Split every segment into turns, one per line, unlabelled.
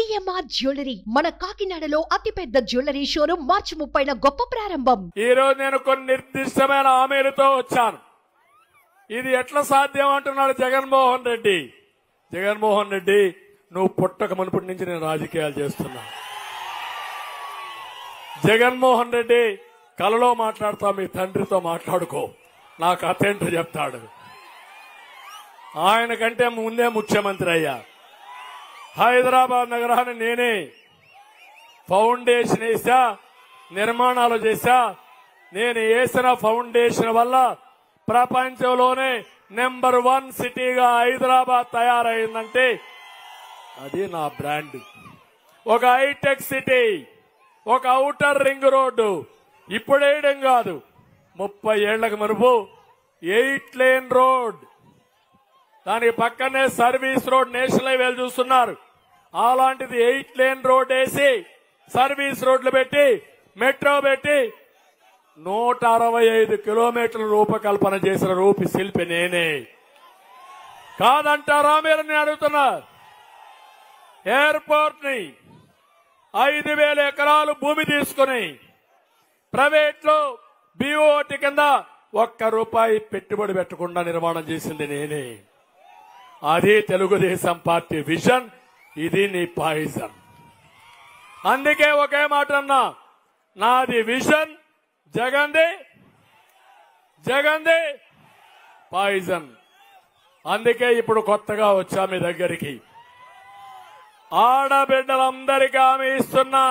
CMR jewellery మన కాకినాడలో అతిపెద్ద జ్యువెలరీ షోరూం మార్చి ముప్పైన గొప్ప ప్రారంభం
ఈ రోజు నేను కొన్ని నిర్దిష్టమైన హామీలతో వచ్చాను ఇది ఎట్లా సాధ్యం అంటున్నాడు జగన్మోహన్ రెడ్డి జగన్మోహన్ రెడ్డి నువ్వు పుట్టక మునుపటి నుంచి నేను రాజకీయాలు చేస్తున్నా జగన్మోహన్ రెడ్డి కలలో మాట్లాడుతా మీ తండ్రితో మాట్లాడుకో నా కథ ఏంటో చెప్తాడు ఆయన కంటే ముందే ముఖ్యమంత్రి అయ్యా హైదరాబాద్ నగరాన్ని నేనే ఫౌండేషన్ వేసా నిర్మాణాలు చేశా నేను వేసిన ఫౌండేషన్ వల్ల ప్రపంచంలోనే నెంబర్ వన్ సిటీగా హైదరాబాద్ తయారైందంటే అది నా బ్రాండ్ ఒక హైటెక్ సిటీ ఒక ఔటర్ రింగ్ రోడ్డు ఇప్పుడు వేయడం కాదు ముప్పై ఏళ్లకు మరుపు ఎయిట్ లేన్ రోడ్ దానికి పక్కనే సర్వీస్ రోడ్ నేషనల్ హైవే చూస్తున్నారు అలాంటిది ఎయిట్ లేన్ రోడ్ వేసి సర్వీస్ రోడ్లు పెట్టి మెట్రో పెట్టి నూట అరవై ఐదు కిలోమీటర్ల రూపకల్పన చేసిన రూపి శిల్పి నేనే కాదంటారా మీరు నేను అడుగుతున్నా ఎయిర్పోర్ట్ ని ఐదు వేల ఎకరాలు భూమి తీసుకుని ప్రైవేట్ లో బిఓటి కింద ఒక్క రూపాయి పెట్టుబడి పెట్టకుండా నిర్మాణం చేసింది నేనే అది తెలుగుదేశం పార్టీ విజన్ ఇది నీ పాయిజన్ అందుకే ఒకే మాట అన్నా నాది విజన్ జగంది జగంది పాయిజన్ అందుకే ఇప్పుడు కొత్తగా వచ్చా మీ దగ్గరికి ఆడబిడ్డలందరికీ హామీ ఇస్తున్నా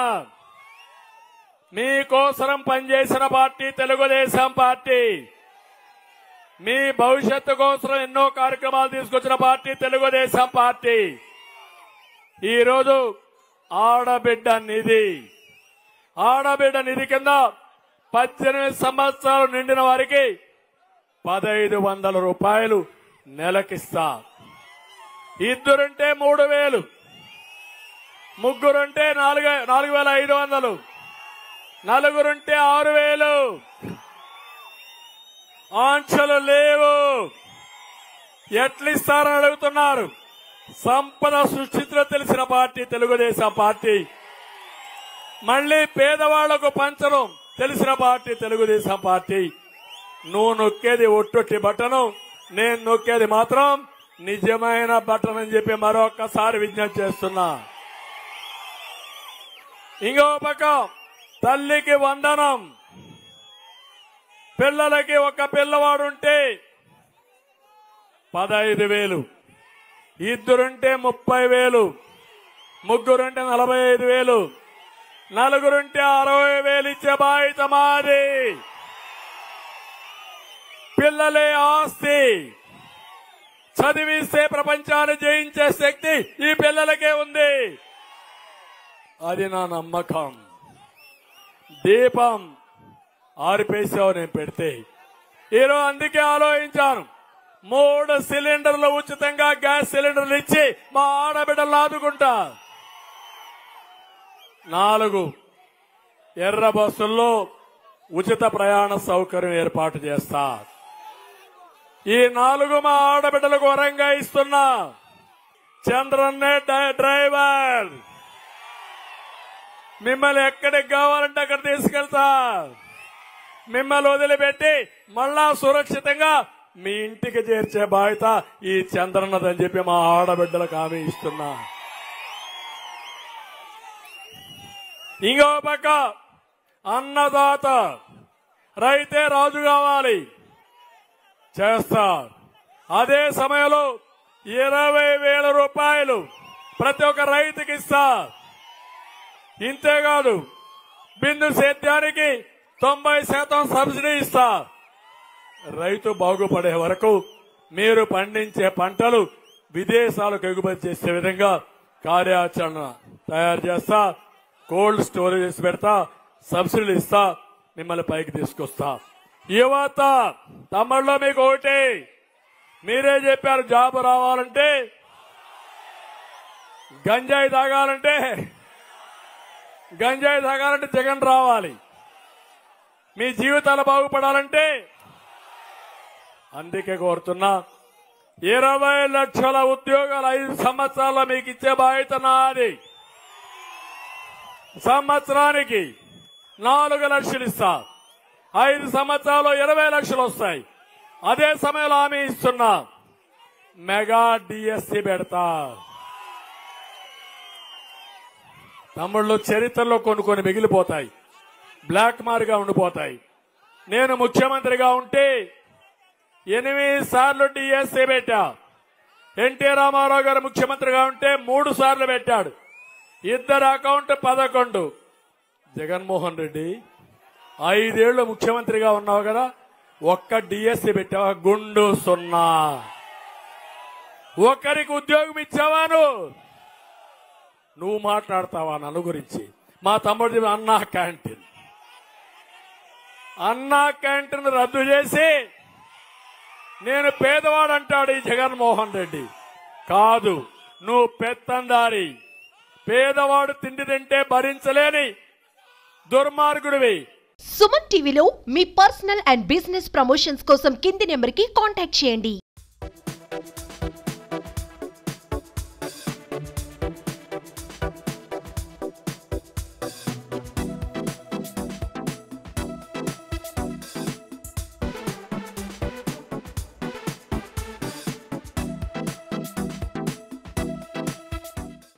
మీకోసరం పనిచేసిన పార్టీ తెలుగుదేశం పార్టీ మీ భవిష్యత్తు కోసం ఎన్నో కార్యక్రమాలు తీసుకొచ్చిన పార్టీ తెలుగుదేశం పార్టీ ఈ రోజు ఆడబిడ్డ నిధి ఆడబిడ్డ నిధి కింద పద్దెనిమిది సంవత్సరాలు నిండిన వారికి పదహైదు వందల రూపాయలు నెలకిస్తా ఇద్దరుంటే మూడు వేలు ముగ్గురుంటే నాలుగు నాలుగు వేల ఐదు వందలు నలుగురుంటే ఆరు వేలు ఆంక్షలు లేవు ఎట్లిస్తారని అడుగుతున్నారు సంపద సృష్టిలో తెలిసిన పార్టీ తెలుగుదేశం పార్టీ మళ్ళీ పేదవాళ్లకు పంచడం తెలిసిన పార్టీ తెలుగుదేశం పార్టీ నువ్వు నొక్కేది ఒట్టొట్టి బట్టను నేను నొక్కేది మాత్రం నిజమైన బట్టన్ అని చెప్పి మరొక్కసారి విజ్ఞప్తి చేస్తున్నా ఇంకో పక్క తల్లికి వందనం పిల్లలకి ఒక పిల్లవాడుంటే పదహైదు వేలు ఇద్దరుంటే ముప్పై వేలు ముగ్గురుంటే నలభై ఐదు వేలు నలుగురుంటే అరవై వేలు ఇచ్చే బాధ్యత మాది పిల్లలే ఆస్తి చదివిస్తే ప్రపంచాన్ని జయించే శక్తి ఈ పిల్లలకే ఉంది అది నా నమ్మకం దీపం ఆరిపేసావు నేను పెడితే ఈరోజు అందుకే ఆలోచించాను మూడు సిలిండర్లు ఉచితంగా గ్యాస్ సిలిండర్లు ఇచ్చి మా ఆడబిడ్డలు ఆదుకుంటా నాలుగు ఎర్ర బస్సుల్లో ఉచిత ప్రయాణ సౌకర్యం ఏర్పాటు చేస్తా ఈ నాలుగు మా ఆడబిడ్డలకు వరంగా ఇస్తున్నా చంద్రన్నే డ్రై- డ్రైవర్ మిమ్మల్ని ఎక్కడికి కావాలంటే అక్కడ తీసుకెళ్తా మిమ్మల్ని వదిలిపెట్టి మళ్ళా సురక్షితంగా మీ ఇంటికి చేర్చే బాధ్యత ఈ చంద్రన్నదని చెప్పి మా ఆడబిడ్డలకు హామీ ఇస్తున్నా ఇంకో పక్క అన్నదాత రైతే రాజు కావాలి చేస్తా అదే సమయంలో ఇరవై వేల రూపాయలు ప్రతి ఒక్క రైతుకి ఇస్తా ఇంతేకాదు బిందు సేద్యానికి తొంభై శాతం సబ్సిడీ ఇస్తా రైతు బాగుపడే వరకు మీరు పండించే పంటలు విదేశాలకు ఎగుమతి చేసే విధంగా కార్యాచరణ తయారు చేస్తా కోల్డ్ స్టోరేజెస్ పెడతా సబ్సిడీలు ఇస్తా మిమ్మల్ని పైకి తీసుకొస్తా యువత తమ్ముళ్ళలో మీకు ఒకటి మీరే చెప్పారు జాబ్ రావాలంటే గంజాయి తాగాలంటే గంజాయి తాగాలంటే జగన్ రావాలి మీ జీవితాలు బాగుపడాలంటే అందుకే కోరుతున్నా ఇరవై లక్షల ఉద్యోగాలు ఐదు సంవత్సరాల్లో మీకు ఇచ్చే బాధ్యత నాది సంవత్సరానికి నాలుగు లక్షలు ఇస్తా ఐదు సంవత్సరాలు ఇరవై లక్షలు వస్తాయి అదే సమయంలో హామీ ఇస్తున్నా మెగా డిఎస్సి పెడతా తమ్ముళ్ళు చరిత్రలో కొన్ని కొన్ని మిగిలిపోతాయి బ్లాక్ మార్గా ఉండిపోతాయి నేను ముఖ్యమంత్రిగా ఉంటే ఎనిమిది సార్లు డిఎస్సీ పెట్టా ఎన్టీ రామారావు గారు ముఖ్యమంత్రిగా ఉంటే మూడు సార్లు పెట్టాడు ఇద్దరు అకౌంట్ పదకొండు జగన్మోహన్ రెడ్డి ఐదేళ్లు ముఖ్యమంత్రిగా ఉన్నావు కదా ఒక్క డిఎస్సీ పెట్టావా గుండు సున్నా ఒకరికి ఉద్యోగం ఇచ్చావా నువ్వు నువ్వు మాట్లాడతావా నన్ను గురించి మా తమ్ముడి అన్నా క్యాంటీన్ అన్నా క్యాంటీన్ రద్దు చేసి నేను పేదవాడంటాడు ఈ జగన్మోహన్ రెడ్డి కాదు నువ్వు పెత్తందారి పేదవాడు తిండి తింటే భరించలేని దుర్మార్గుడివి
సుమన్ టీవీలో మీ పర్సనల్ అండ్ బిజినెస్ ప్రమోషన్స్ కోసం కింది నెంబర్కి కాంటాక్ట్ చేయండి